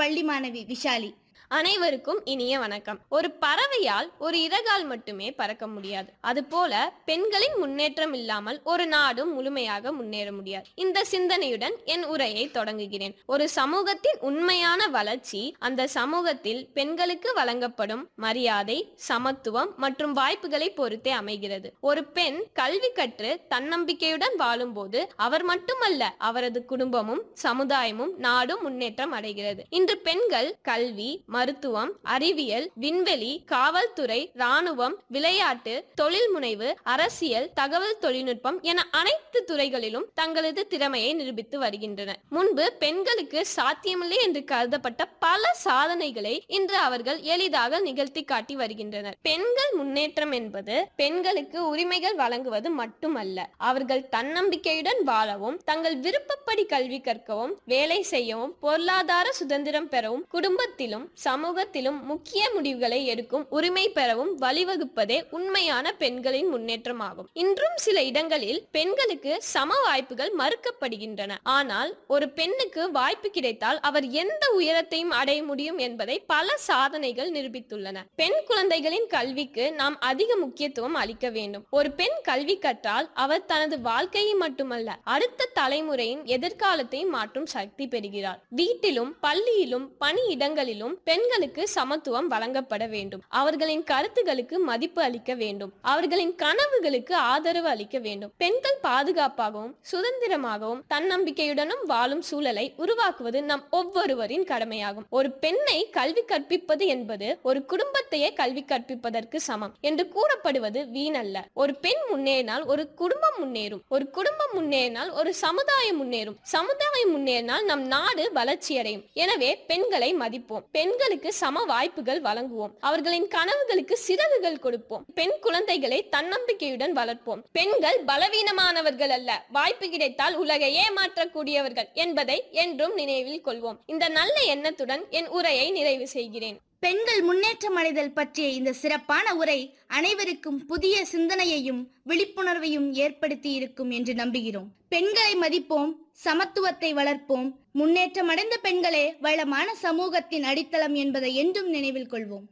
பள்ளி மாணவி விஷாலி அனைவருக்கும் இனிய வணக்கம் ஒரு பறவையால் ஒரு இறகால் மட்டுமே பறக்க முடியாது அதுபோல பெண்களின் முன்னேற்றம் இல்லாமல் ஒரு நாடும் முழுமையாக முன்னேற முடியாது இந்த சிந்தனையுடன் என் உரையை தொடங்குகிறேன் ஒரு சமூகத்தின் உண்மையான வளர்ச்சி அந்த சமூகத்தில் பெண்களுக்கு வழங்கப்படும் மரியாதை சமத்துவம் மற்றும் வாய்ப்புகளை பொறுத்தே அமைகிறது ஒரு பெண் கல்வி கற்று தன்னம்பிக்கையுடன் வாழும்போது அவர் மட்டுமல்ல அவரது குடும்பமும் சமுதாயமும் நாடும் முன்னேற்றம் அடைகிறது இன்று பெண்கள் கல்வி மருத்துவம் அறிவியல் விண்வெளி காவல்துறை ராணுவம் விளையாட்டு தொழில் முனைவு அரசியல் தகவல் தொழில்நுட்பம் என அனைத்து துறைகளிலும் தங்களது திறமையை நிரூபித்து வருகின்றனர் முன்பு பெண்களுக்கு சாத்தியமில்லை என்று கருதப்பட்ட பல சாதனைகளை இன்று அவர்கள் எளிதாக நிகழ்த்தி காட்டி வருகின்றனர் பெண்கள் முன்னேற்றம் என்பது பெண்களுக்கு உரிமைகள் வழங்குவது மட்டுமல்ல அவர்கள் தன்னம்பிக்கையுடன் வாழவும் தங்கள் விருப்பப்படி கல்வி கற்கவும் வேலை செய்யவும் பொருளாதார சுதந்திரம் பெறவும் குடும்பத்திலும் சமூகத்திலும் முக்கிய முடிவுகளை எடுக்கும் உரிமை பெறவும் வழிவகுப்பதே உண்மையான பெண்களின் முன்னேற்றமாகும் இன்றும் சில இடங்களில் பெண்களுக்கு சம வாய்ப்புகள் மறுக்கப்படுகின்றன ஆனால் ஒரு பெண்ணுக்கு வாய்ப்பு கிடைத்தால் அவர் எந்த உயரத்தையும் அடைய முடியும் என்பதை பல சாதனைகள் நிரூபித்துள்ளன பெண் குழந்தைகளின் கல்விக்கு நாம் அதிக முக்கியத்துவம் அளிக்க வேண்டும் ஒரு பெண் கல்வி கற்றால் அவர் தனது வாழ்க்கையை மட்டுமல்ல அடுத்த தலைமுறையின் எதிர்காலத்தையும் மாற்றும் சக்தி பெறுகிறார் வீட்டிலும் பள்ளியிலும் பணியிடங்களிலும் பெண்களுக்கு சமத்துவம் வழங்கப்பட வேண்டும் அவர்களின் கருத்துகளுக்கு மதிப்பு அளிக்க வேண்டும் அவர்களின் கனவுகளுக்கு ஆதரவு அளிக்க வேண்டும் பெண்கள் பாதுகாப்பாகவும் சுதந்திரமாகவும் தன்னம்பிக்கையுடனும் வாழும் சூழலை உருவாக்குவது நம் ஒவ்வொருவரின் கடமையாகும் ஒரு பெண்ணை கல்வி கற்பிப்பது என்பது ஒரு குடும்பத்தையே கல்வி கற்பிப்பதற்கு சமம் என்று கூறப்படுவது வீணல்ல ஒரு பெண் முன்னேறினால் ஒரு குடும்பம் முன்னேறும் ஒரு குடும்பம் முன்னேறினால் ஒரு சமுதாயம் முன்னேறும் சமுதாயம் முன்னேறினால் நம் நாடு வளர்ச்சியடையும் எனவே பெண்களை மதிப்போம் பெண்களுக்கு சம வாய்ப்புகள் வழங்குவோம் அவர்களின் கனவுகளுக்கு சிறகுகள் கொடுப்போம் பெண் குழந்தைகளை தன்னம்பிக்கையுடன் வளர்ப்போம் பெண்கள் பலவீனமானவர்கள் அல்ல வாய்ப்பு கிடைத்தால் உலகை ஏமாற்றக்கூடியவர்கள் என்பதை என்றும் நினைவில் கொள்வோம் இந்த நல்ல எண்ணத்துடன் என் உரையை நிறைவு செய்கிறேன் பெண்கள் முன்னேற்றம் அடைதல் பற்றிய இந்த சிறப்பான உரை அனைவருக்கும் புதிய சிந்தனையையும் விழிப்புணர்வையும் ஏற்படுத்தி இருக்கும் என்று நம்புகிறோம் பெண்களை மதிப்போம் சமத்துவத்தை வளர்ப்போம் முன்னேற்றம் அடைந்த பெண்களே வளமான சமூகத்தின் அடித்தளம் என்பதை என்றும் நினைவில் கொள்வோம்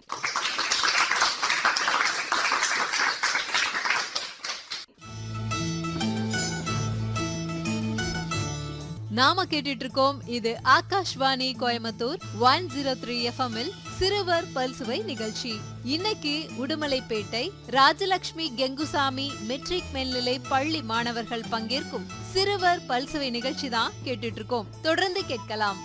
நாம கேட்டுட்டு இருக்கோம் இது Akashvani Coimbatore one zero three எஃப்எம்மில் சிறுவர் பல்சுவை நிகழ்ச்சி இன்னைக்கு உடுமலைப்பேட்டை ராஜலட்சுமி கெங்குசாமி மெட்ரிக் மேல்நிலை பள்ளி மாணவர்கள் பங்கேற்கும் சிறுவர் பல்சுவை நிகழ்ச்சி தான் கேட்டுட்டு இருக்கோம் தொடர்ந்து கேட்கலாம்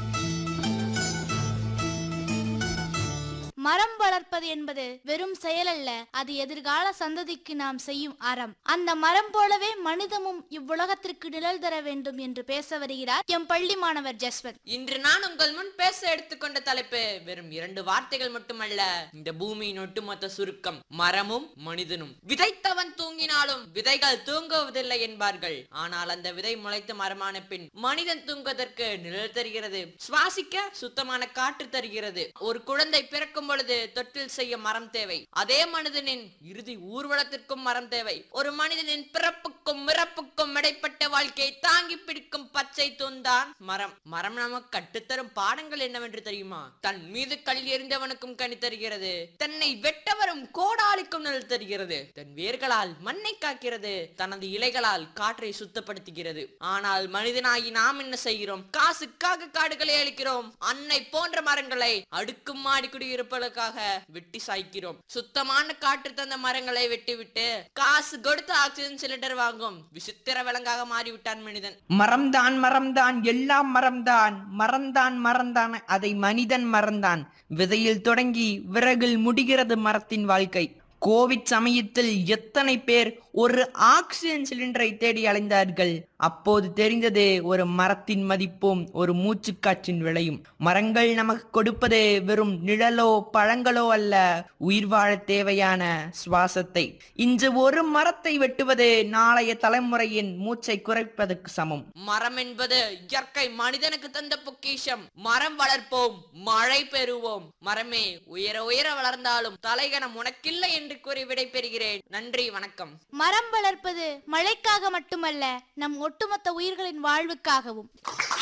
மரம் வளர்ப்பது என்பது வெறும் செயலல்ல அது எதிர்கால சந்ததிக்கு நாம் செய்யும் அறம் அந்த மரம் போலவே மனிதமும் இவ்வுலகத்திற்கு நிழல் தர வேண்டும் என்று பேச வருகிறார் எம் பள்ளி மாணவர் ஜஸ்வந்த் இன்று நான் உங்கள் முன் பேச எடுத்துக்கொண்ட தலைப்பு வெறும் இரண்டு வார்த்தைகள் மட்டுமல்ல இந்த பூமியின் ஒட்டுமொத்த சுருக்கம் மரமும் மனிதனும் விதைத்தவன் தூங்கினாலும் விதைகள் தூங்குவதில்லை என்பார்கள் ஆனால் அந்த விதை முளைத்து மரமான பின் மனிதன் தூங்குவதற்கு நிழல் தருகிறது சுவாசிக்க சுத்தமான காற்று தருகிறது ஒரு குழந்தை பிறக்கும் பொழுது தொட்டில் செய்ய மரம் தேவை அதே மனிதனின் இறுதி ஊர்வலத்திற்கும் மரம் தேவை ஒரு மனிதனின் பிறப்புக்கும் இறப்புக்கும் இடைப்பட்ட வாழ்க்கையை தாங்கி பிடிக்கும் பச்சை தூண்தான் மரம் மரம் நமக்கு கற்றுத்தரும் பாடங்கள் என்னவென்று தெரியுமா தன் மீது கல் எறிந்தவனுக்கும் கனி தருகிறது தன்னை வெட்டவரும் கோடாலிக்கும் நிழல் தருகிறது தன் வேர்களால் மண்ணை காக்கிறது தனது இலைகளால் காற்றை சுத்தப்படுத்துகிறது ஆனால் மனிதனாகி நாம் என்ன செய்கிறோம் காசுக்காக காடுகளை அழிக்கிறோம் அன்னை போன்ற மரங்களை அடுக்கும் மாடி குடியிருப்பதற்காக வெட்டி சாய்க்கிறோம் சுத்தமான காற்று தந்த மரங்களை வெட்டிவிட்டு காசு கொடுத்து ஆக்சிஜன் சிலிண்டர் வாங்கும் விசித்திர விலங்காக மாறிவிட்டான் மனிதன் மரம்தான் மரம்தான் எல்லாம் மரம்தான் மறந்தான் மறந்தான் அதை மனிதன் மறந்தான் விதையில் தொடங்கி விறகில் முடிகிறது மரத்தின் வாழ்க்கை கோவிட் சமயத்தில் எத்தனை பேர் ஒரு ஆக்சிஜன் சிலிண்டரை தேடி அலைந்தார்கள் அப்போது தெரிந்தது ஒரு மரத்தின் மதிப்பும் ஒரு மூச்சுக்காற்றின் விலையும் மரங்கள் நமக்கு கொடுப்பது வெறும் நிழலோ பழங்களோ அல்ல உயிர் வாழ தேவையான சுவாசத்தை இன்று ஒரு மரத்தை வெட்டுவது நாளைய தலைமுறையின் மூச்சை குறைப்பதற்கு சமம் மரம் என்பது இயற்கை மனிதனுக்கு தந்த பொக்கிஷம் மரம் வளர்ப்போம் மழை பெறுவோம் மரமே உயர உயர வளர்ந்தாலும் தலைகணம் உனக்கில்லை என்று கூறி விடைபெறுகிறேன் நன்றி வணக்கம் மரம் வளர்ப்பது மழைக்காக மட்டுமல்ல நம் ஒட்டுமொத்த உயிர்களின் வாழ்வுக்காகவும்